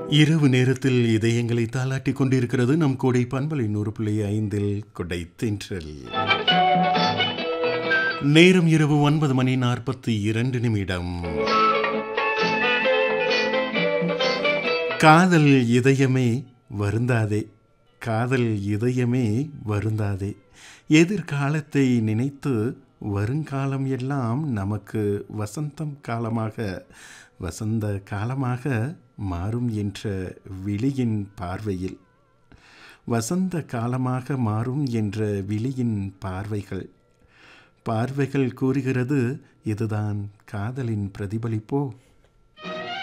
இரவு நேரத்தில் இதயங்களை தாளாட்டிக் கொண்டிருக்கிறது நம் கோடை பண்பலை நூறு புள்ளி ஐந்தில் கொடை தென்றல் நேரம் இரவு ஒன்பது மணி நாற்பத்தி இரண்டு நிமிடம் காதல் இதயமே வருந்தாதே காதல் இதயமே வருந்தாதே எதிர்காலத்தை நினைத்து வருங்காலம் எல்லாம் நமக்கு வசந்தம் காலமாக வசந்த காலமாக மாறும் என்ற விழியின் பார்வையில் வசந்த காலமாக மாறும் என்ற விழியின் பார்வைகள் பார்வைகள் கூறுகிறது இதுதான் காதலின் பிரதிபலிப்போ